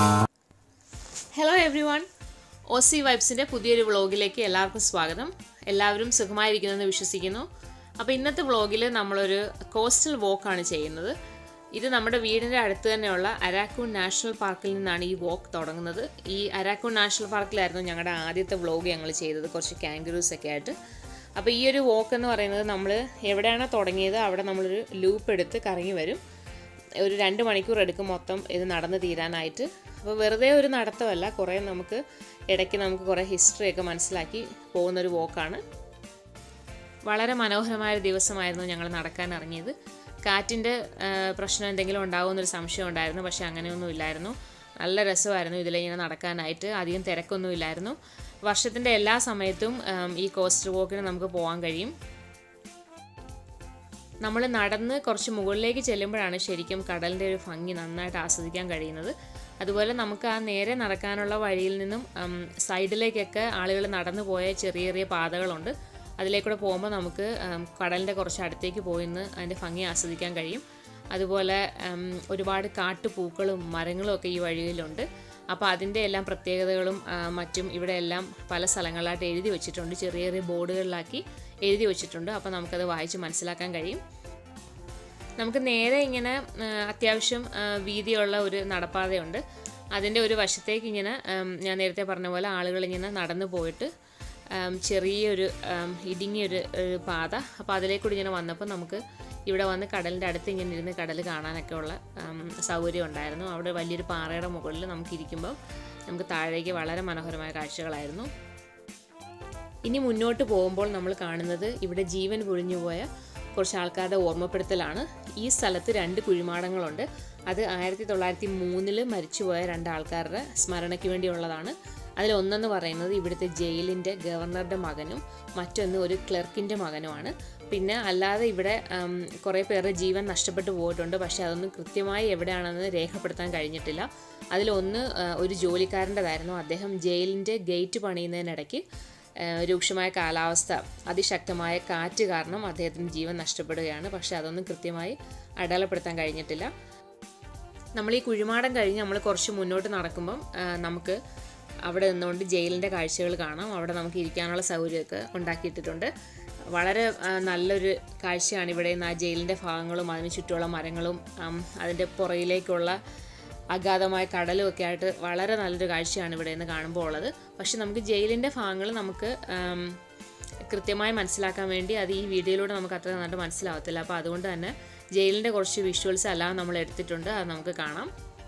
hello everyone O C വൈബ്സിൻ്റെ പുതിയൊരു വ്ളോഗിലേക്ക് എല്ലാവർക്കും സ്വാഗതം എല്ലാവരും സുഖമായിരിക്കുന്നെന്ന് വിശ്വസിക്കുന്നു അപ്പോൾ ഇന്നത്തെ വ്ളോഗിൽ നമ്മളൊരു കോസ്റ്റൽ വോക്കാണ് ചെയ്യുന്നത് ഇത് നമ്മുടെ വീടിൻ്റെ അടുത്ത് തന്നെയുള്ള അരാക്കൂൺ നാഷണൽ പാർക്കിൽ നിന്നാണ് ഈ വോക്ക് തുടങ്ങുന്നത് ഈ അരാക്കൂൺ നാഷണൽ പാർക്കിലായിരുന്നു ഞങ്ങളുടെ ആദ്യത്തെ വ്ളോഗ് ഞങ്ങൾ ചെയ്തത് കുറച്ച് കാങ്കറൂസ് ഒക്കെ ആയിട്ട് അപ്പോൾ ഈ ഒരു വോക്ക് എന്ന് പറയുന്നത് നമ്മൾ എവിടെയാണോ തുടങ്ങിയത് അവിടെ നമ്മളൊരു ലൂപ്പ് എടുത്ത് കറങ്ങി വരും ഒരു രണ്ട് മണിക്കൂർ എടുക്കും മൊത്തം ഇത് നടന്ന് തീരാനായിട്ട് അപ്പോൾ വെറുതെ ഒരു നടത്തമല്ല കുറേ നമുക്ക് ഇടയ്ക്ക് നമുക്ക് കുറേ ഹിസ്റ്ററിയൊക്കെ മനസ്സിലാക്കി പോകുന്നൊരു വോക്കാണ് വളരെ മനോഹരമായ ഒരു ദിവസമായിരുന്നു ഞങ്ങൾ നടക്കാൻ ഇറങ്ങിയത് കാറ്റിൻ്റെ പ്രശ്നം എന്തെങ്കിലും ഉണ്ടാകുമെന്നൊരു സംശയം ഉണ്ടായിരുന്നു പക്ഷേ അങ്ങനെയൊന്നും ഇല്ലായിരുന്നു നല്ല രസമായിരുന്നു ഇതിലിങ്ങനെ നടക്കാനായിട്ട് അധികം തിരക്കൊന്നും ഇല്ലായിരുന്നു വർഷത്തിൻ്റെ എല്ലാ സമയത്തും ഉം, ഈ കോസ്റ്റൽ വോക്കിന് നമുക്ക് പോകാൻ കഴിയും നമ്മൾ നടന്ന് കുറച്ച് മുകളിലേക്ക് ചെല്ലുമ്പോഴാണ് ശരിക്കും കടലിൻ്റെ ഒരു ഭംഗി നന്നായിട്ട് ആസ്വദിക്കാൻ കഴിയുന്നത് അതുപോലെ നമുക്ക് ആ നേരെ നടക്കാനുള്ള വഴിയിൽ നിന്നും ഉം, സൈഡിലേക്കൊക്കെ ആളുകൾ നടന്നു പോയ ചെറിയ ചെറിയ പാതകളുണ്ട് അതിലേക്കൂടെ പോകുമ്പോൾ നമുക്ക് ഉം, കടലിൻ്റെ കുറച്ച് അടുത്തേക്ക് പോയി നിന്ന് അതിൻ്റെ ഭംഗി ആസ്വദിക്കാൻ കഴിയും അതുപോലെ ഉം, ഒരുപാട് കാട്ടുപൂക്കളും മരങ്ങളും ഒക്കെ ഈ വഴിയിലുണ്ട് അപ്പോൾ അതിൻ്റെ എല്ലാം പ്രത്യേകതകളും ആ, മറ്റും ഇവിടെ എല്ലാം പല സ്ഥലങ്ങളിലായിട്ട് എഴുതി വെച്ചിട്ടുണ്ട് ചെറിയ ചെറിയ ബോർഡുകളിലാക്കി എഴുതി വെച്ചിട്ടുണ്ട് അപ്പോൾ നമുക്കത് വായിച്ച് മനസ്സിലാക്കാൻ കഴിയും നമുക്ക് നേരെ ഇങ്ങനെ ആ, അത്യാവശ്യം ആ, വീതിയുള്ള ഒരു നടപ്പാതയുണ്ട് അതിൻ്റെ ഒരു വശത്തേക്ക് ഇങ്ങനെ ഉം, ഞാൻ നേരത്തെ പറഞ്ഞ പോലെ ആളുകൾ ഇങ്ങനെ നടന്നു പോയിട്ട് ഉം, ചെറിയൊരു ഉം, ഇടുങ്ങിയൊരു ഒരു പാത അപ്പോൾ അതിലേക്കൂടി ഇങ്ങനെ വന്നപ്പോൾ നമുക്ക് ഇവിടെ വന്ന് കടലിൻ്റെ അടുത്ത് ഇങ്ങനെ ഇരുന്ന് കടൽ കാണാനൊക്കെ ഉള്ള ഉം, സൗകര്യം ഉണ്ടായിരുന്നു അവിടെ വലിയൊരു പാറയുടെ മുകളിൽ നമുക്ക് ഇരിക്കുമ്പോൾ നമുക്ക് താഴേക്ക് വളരെ മനോഹരമായ കാഴ്ചകളായിരുന്നു ഇനി മുന്നോട്ട് പോകുമ്പോൾ നമ്മൾ കാണുന്നത് ഇവിടെ ജീവൻ പൊഴിഞ്ഞുപോയ കുറച്ച് ആൾക്കാരുടെ ഓർമ്മപ്പെടുത്തലാണ് ഈ സ്ഥലത്ത് രണ്ട് കുഴിമാടങ്ങളുണ്ട് അത് ആയിരത്തി തൊള്ളായിരത്തി മൂന്നിൽ മരിച്ചുപോയ രണ്ട് ആൾക്കാരുടെ സ്മരണയ്ക്ക് വേണ്ടിയുള്ളതാണ് അതിലൊന്നെന്ന് പറയുന്നത് ഇവിടുത്തെ ജയിലിൻ്റെ ഗവർണറുടെ മകനും മറ്റൊന്ന് ഒരു ക്ലർക്കിൻ്റെ മകനുമാണ് പിന്നെ അല്ലാതെ ഇവിടെ ഉം, കുറേ പേരുടെ ജീവൻ നഷ്ടപ്പെട്ടു പോയിട്ടുണ്ട് പക്ഷേ അതൊന്നും കൃത്യമായി എവിടെയാണെന്ന് രേഖപ്പെടുത്താൻ കഴിഞ്ഞിട്ടില്ല അതിലൊന്ന് ആ, ഒരു ജോലിക്കാരൻ്റെതായിരുന്നു അദ്ദേഹം ജയിലിൻ്റെ ഗേറ്റ് പണിയുന്നതിനിടയ്ക്ക് ഏഹ് രൂക്ഷമായ കാലാവസ്ഥ അതിശക്തമായ കാറ്റ് കാരണം അദ്ദേഹത്തിന് ജീവൻ നഷ്ടപ്പെടുകയാണ് പക്ഷേ അതൊന്നും കൃത്യമായി അടയാളപ്പെടുത്താൻ കഴിഞ്ഞിട്ടില്ല നമ്മൾ ഈ കുഴിമാടം കഴിഞ്ഞ് നമ്മൾ കുറച്ച് മുന്നോട്ട് നടക്കുമ്പം ഏഹ് നമുക്ക് അവിടെ നിന്നുകൊണ്ട് ജയിലിൻ്റെ കാഴ്ചകൾ കാണാം അവിടെ നമുക്ക് ഇരിക്കാനുള്ള സൗകര്യമൊക്കെ ഉണ്ടാക്കിയിട്ടിട്ടുണ്ട് വളരെ ആ, നല്ലൊരു കാഴ്ചയാണ് ഇവിടെ നിന്ന് ആ ജയിലിൻ്റെ ഭാഗങ്ങളും അതിന് ചുറ്റുമുള്ള മരങ്ങളും ആം, അതിൻ്റെ പുറയിലേക്കുള്ള അഗാധമായ കടലും ഒക്കെ ആയിട്ട് വളരെ നല്ലൊരു കാഴ്ചയാണ് ഇവിടെ നിന്ന് കാണുമ്പോൾ ഉള്ളത് പക്ഷെ നമുക്ക് ജയിലിൻ്റെ ഭാഗങ്ങൾ നമുക്ക് ആം, കൃത്യമായി മനസ്സിലാക്കാൻ വേണ്ടി അത് ഈ വീഡിയോയിലൂടെ നമുക്ക് അത്ര നന്നായിട്ട് മനസ്സിലാവത്തില്ല അപ്പോൾ അതുകൊണ്ട് തന്നെ ജയിലിൻ്റെ കുറച്ച് വിഷ്വൽസ് എല്ലാം നമ്മൾ എടുത്തിട്ടുണ്ട് അത് നമുക്ക് കാണാം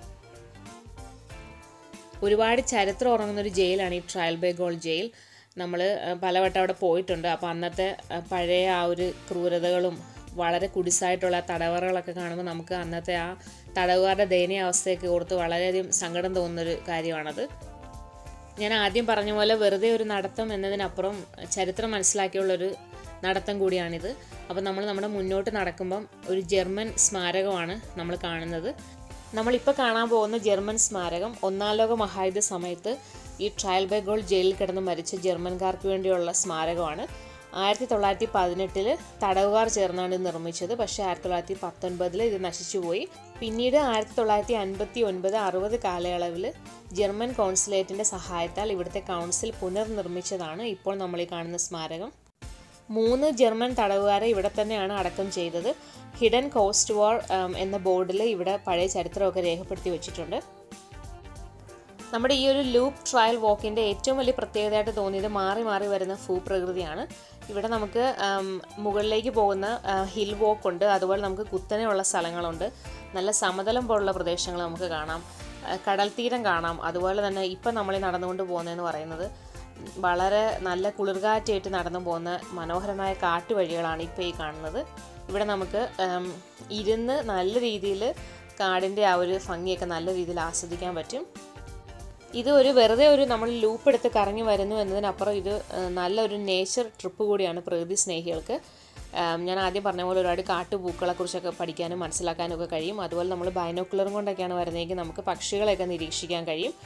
ഒരുപാട് ചരിത്രം ഉറങ്ങുന്ന ഒരു ജയിലാണ് ഈ ട്രയൽ ബൈ ഗോൾ ജയിൽ നമ്മൾ പലവട്ടം അവിടെ പോയിട്ടുണ്ട് അപ്പോൾ അന്നത്തെ ആ, പഴയ ആ ഒരു ക്രൂരതകളും വളരെ കുടിസായിട്ടുള്ള തടവറകളൊക്കെ കാണുമ്പോൾ നമുക്ക് അന്നത്തെ ആ തടവുകാരുടെ ദയനീയ അവസ്ഥയൊക്കെ ഓർത്ത് വളരെയധികം സങ്കടം തോന്നുന്നൊരു കാര്യമാണത് ഞാൻ ആദ്യം പറഞ്ഞ പോലെ വെറുതെ ഒരു നടത്തം എന്നതിനപ്പുറം ചരിത്രം മനസ്സിലാക്കിയുള്ളൊരു നടത്തം കൂടിയാണിത് അപ്പോൾ നമ്മൾ നമ്മുടെ മുന്നോട്ട് നടക്കുമ്പം ഒരു ജർമ്മൻ സ്മാരകമാണ് നമ്മൾ കാണുന്നത് നമ്മളിപ്പോൾ കാണാൻ പോകുന്ന ജർമ്മൻ സ്മാരകം ഒന്നാം ലോക മഹായുദ്ധ സമയത്ത് ഈ ട്രയൽ ബൈ ഗോൾ ജയിലിൽ കിടന്ന് മരിച്ച ജർമ്മൻകാർക്ക് വേണ്ടിയുള്ള സ്മാരകമാണ് ആയിരത്തി തൊള്ളായിരത്തി പതിനെട്ടിൽ തടവുകാർ ചേർന്നാണ് ഇത് നിർമ്മിച്ചത് പക്ഷേ ആയിരത്തി തൊള്ളായിരത്തി പത്തൊൻപതിൽ ഇത് നശിച്ചുപോയി പിന്നീട് ആയിരത്തി തൊള്ളായിരത്തി അൻപത്തി ഒൻപത് അറുപത് കാലയളവിൽ ജർമ്മൻ കോൺസുലേറ്റിൻ്റെ സഹായത്താൽ ഇവിടുത്തെ കൗൺസിൽ പുനർനിർമ്മിച്ചതാണ് ഇപ്പോൾ നമ്മൾ ഈ കാണുന്ന സ്മാരകം മൂന്ന് ജർമ്മൻ തടവുകാരെ ഇവിടെ തന്നെയാണ് അടക്കം ചെയ്തത് ഹിഡൻ കോസ്റ്റ് വാർ എന്ന ബോർഡിൽ ഇവിടെ പഴയ ചരിത്രമൊക്കെ രേഖപ്പെടുത്തി വെച്ചിട്ടുണ്ട് നമ്മുടെ ഈ ഒരു ലൂപ്പ് ട്രയൽ വാക്കിൻ്റെ ഏറ്റവും വലിയ പ്രത്യേകതയായിട്ട് തോന്നിയത് മാറി മാറി വരുന്ന ഭൂപ്രകൃതിയാണ് ഇവിടെ നമുക്ക് ആം, മുകളിലേക്ക് പോകുന്ന ഹിൽ വോക്ക് ഉണ്ട് അതുപോലെ നമുക്ക് കുത്തനെയുള്ള സ്ഥലങ്ങളുണ്ട് നല്ല സമതലം പോലുള്ള പ്രദേശങ്ങൾ നമുക്ക് കാണാം ആ, കടൽ തീരം കാണാം അതുപോലെ തന്നെ ഇപ്പം നമ്മൾ ഈ നടന്നുകൊണ്ട് പോകുന്നതെന്ന് പറയുന്നത് വളരെ നല്ല കുളിർകാറ്റായിട്ട് നടന്നു പോകുന്ന മനോഹരമായ കാട്ടുവഴികളാണ് ഇപ്പോൾ ഈ കാണുന്നത് ഇവിടെ നമുക്ക് ആം, ഇരുന്ന് നല്ല രീതിയിൽ കാടിൻ്റെ ആ ഒരു ഭംഗിയൊക്കെ നല്ല രീതിയിൽ ആസ്വദിക്കാൻ പറ്റും ഇത് ഒരു വെറുതെ ഒരു നമ്മൾ ലൂപ്പ് എടുത്ത് കറങ്ങി വരുന്നു എന്നതിനപ്പുറം ഇത് ആ, നല്ലൊരു നേച്ചർ ട്രിപ്പ് കൂടിയാണ് പ്രകൃതി സ്നേഹികൾക്ക് ആം, ഞാൻ ആദ്യം പറഞ്ഞ പോലെ ഒരുപാട് കാട്ടുപൂക്കളെക്കുറിച്ചൊക്കെ പഠിക്കാനും മനസ്സിലാക്കാനും ഒക്കെ കഴിയും അതുപോലെ നമ്മൾ ബൈനോക്കുലറും കൊണ്ടൊക്കെയാണ് വരുന്നതെങ്കിൽ നമുക്ക് പക്ഷികളെയൊക്കെ നിരീക്ഷിക്കാൻ കഴിയും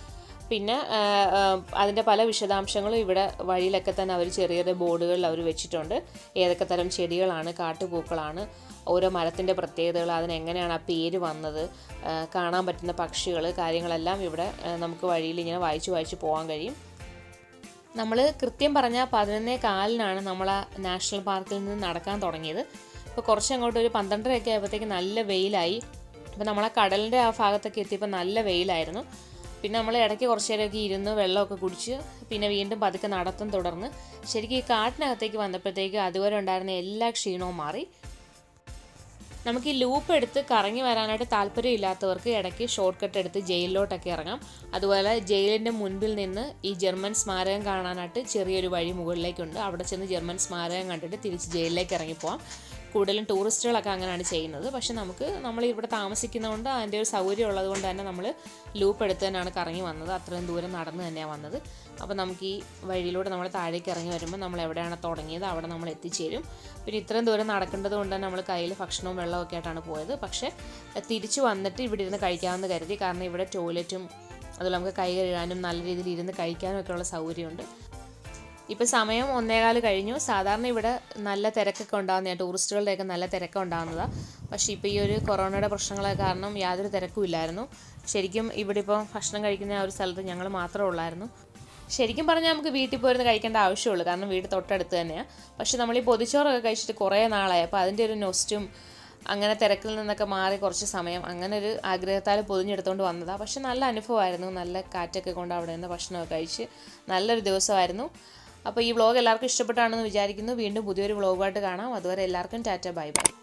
പിന്നെ ആ, ആ, അതിൻ്റെ പല വിശദാംശങ്ങളും ഇവിടെ വഴിയിലൊക്കെ തന്നെ അവർ ചെറിയ ചെറിയ ബോർഡുകളിൽ അവർ വെച്ചിട്ടുണ്ട് ഏതൊക്കെ തരം ചെടികളാണ് കാട്ടുപൂക്കളാണ് ഓരോ മരത്തിൻ്റെ പ്രത്യേകതകൾ അതിനെങ്ങനെയാണ് ആ പേര് വന്നത് ആ, കാണാൻ പറ്റുന്ന പക്ഷികൾ കാര്യങ്ങളെല്ലാം ഇവിടെ ആ, നമുക്ക് വഴിയിൽ ഇങ്ങനെ വായിച്ച് വായിച്ച് പോകാൻ കഴിയും നമ്മൾ കൃത്യം പറഞ്ഞാൽ പതിനൊന്നേ കാലിനാണ് നമ്മൾ ആ നാഷണൽ പാർക്കിൽ നിന്ന് നടക്കാൻ തുടങ്ങിയത് ഇപ്പോൾ കുറച്ച് അങ്ങോട്ട് ഒരു പന്ത്രണ്ടരയൊക്കെ ആയപ്പോഴത്തേക്ക് നല്ല വെയിലായി അപ്പോൾ നമ്മൾ ആ കടലിൻ്റെ ആ ഭാഗത്തൊക്കെ എത്തിയപ്പോൾ നല്ല വെയിലായിരുന്നു പിന്നെ നമ്മൾ ഇടയ്ക്ക് കുറച്ച് നേരമൊക്കെ ഇരുന്ന് വെള്ളമൊക്കെ കുടിച്ച് പിന്നെ വീണ്ടും പതുക്കെ നടത്തം തുടർന്ന് ശരിക്കും ഈ കാട്ടിനകത്തേക്ക് വന്നപ്പോഴത്തേക്ക് അതുവരെ ഉണ്ടായിരുന്ന എല്ലാ ക്ഷീണവും മാറി നമുക്ക് ഈ ലൂപ്പ് എടുത്ത് കറങ്ങി വരാനായിട്ട് താല്പര്യമില്ലാത്തവർക്ക് ഇടയ്ക്ക് ഷോർട്ട് കട്ട് എടുത്ത് ജയിലിലോട്ടൊക്കെ ഇറങ്ങാം അതുപോലെ ജയിലിൻ്റെ മുൻപിൽ നിന്ന് ഈ ജർമ്മൻ സ്മാരകം കാണാനായിട്ട് ചെറിയൊരു വഴി മുകളിലേക്കുണ്ട് അവിടെ ചെന്ന് ജർമ്മൻ സ്മാരകം കണ്ടിട്ട് തിരിച്ച് ജയിലിലേക്ക് ഇറങ്ങിപ്പോവാം കൂടുതലും ടൂറിസ്റ്റുകളൊക്കെ അങ്ങനെയാണ് ചെയ്യുന്നത് പക്ഷെ നമുക്ക് നമ്മൾ ഇവിടെ താമസിക്കുന്നതുകൊണ്ട് അതിൻ്റെ ഒരു സൗകര്യം ഉള്ളത് കൊണ്ട് തന്നെ നമ്മൾ ലൂപ്പ് എടുത്ത് തന്നെയാണ് കറങ്ങി വന്നത് അത്രയും ദൂരം നടന്ന് തന്നെയാണ് വന്നത് അപ്പോൾ നമുക്ക് ഈ വഴിയിലൂടെ നമ്മൾ താഴേക്ക് ഇറങ്ങി വരുമ്പോൾ നമ്മൾ എവിടെയാണ് തുടങ്ങിയത് അവിടെ നമ്മൾ എത്തിച്ചേരും പിന്നെ ഇത്രയും ദൂരം നടക്കേണ്ടത് കൊണ്ട് തന്നെ നമ്മൾ കയ്യിൽ ഭക്ഷണവും വെള്ളവും ഒക്കെ ആയിട്ടാണ് പോയത് പക്ഷേ തിരിച്ചു വന്നിട്ട് ഇവിടെ ഇരുന്ന് കഴിക്കാമെന്ന് കരുതി കാരണം ഇവിടെ ടോയ്ലറ്റും അതുപോലെ നമുക്ക് കൈ കഴുകാനും നല്ല രീതിയിൽ ഇരുന്ന് കഴിക്കാനും ഒക്കെ ഉള്ള സൗകര്യമുണ്ട് ഇപ്പം സമയം ഒന്നേകാല് കഴിഞ്ഞു സാധാരണ ഇവിടെ നല്ല തിരക്കൊക്കെ ഉണ്ടാകുന്നതാണ് ടൂറിസ്റ്റുകളുടെയൊക്കെ നല്ല തിരക്ക് ഉണ്ടാകുന്നതാണ് പക്ഷേ ഇപ്പോൾ ഈ ഒരു കൊറോണയുടെ പ്രശ്നങ്ങളെ കാരണം യാതൊരു തിരക്കും ഇല്ലായിരുന്നു ശരിക്കും ഇവിടെ ഇപ്പോൾ ഭക്ഷണം കഴിക്കുന്ന ആ ഒരു സ്ഥലത്ത് ഞങ്ങൾ മാത്രമേ ഉള്ളായിരുന്നു ശരിക്കും പറഞ്ഞാൽ നമുക്ക് വീട്ടിൽ പോയിരുന്ന് കഴിക്കേണ്ട ആവശ്യമുള്ളൂ കാരണം വീട് തൊട്ടടുത്ത് തന്നെയാണ് പക്ഷെ നമ്മൾ ഈ പൊതിച്ചോറൊക്കെ കഴിച്ചിട്ട് കുറേ നാളായി അപ്പോൾ അതിൻ്റെ ഒരു നൊസ്റ്റും അങ്ങനെ തിരക്കിൽ നിന്നൊക്കെ മാറി കുറച്ച് സമയം അങ്ങനെ ഒരു ആഗ്രഹത്താൽ പൊതിഞ്ഞെടുത്തുകൊണ്ട് വന്നതാണ് പക്ഷെ നല്ല അനുഭവമായിരുന്നു നല്ല കാറ്റൊക്കെ കൊണ്ട് അവിടെ നിന്ന് ഭക്ഷണമൊക്കെ കഴിച്ച് നല്ലൊരു ദിവസമായിരുന്നു അപ്പോൾ ഈ വ്ളോഗ് എല്ലാവർക്കും ഇഷ്ടപ്പെട്ടാണെന്ന് വിചാരിക്കുന്നു വീണ്ടും പുതിയൊരു വ്ളോഗുമായിട്ട് കാണാം അതുവരെ എല്ലാവർക്കും ടാറ്റ ബൈ ബൈ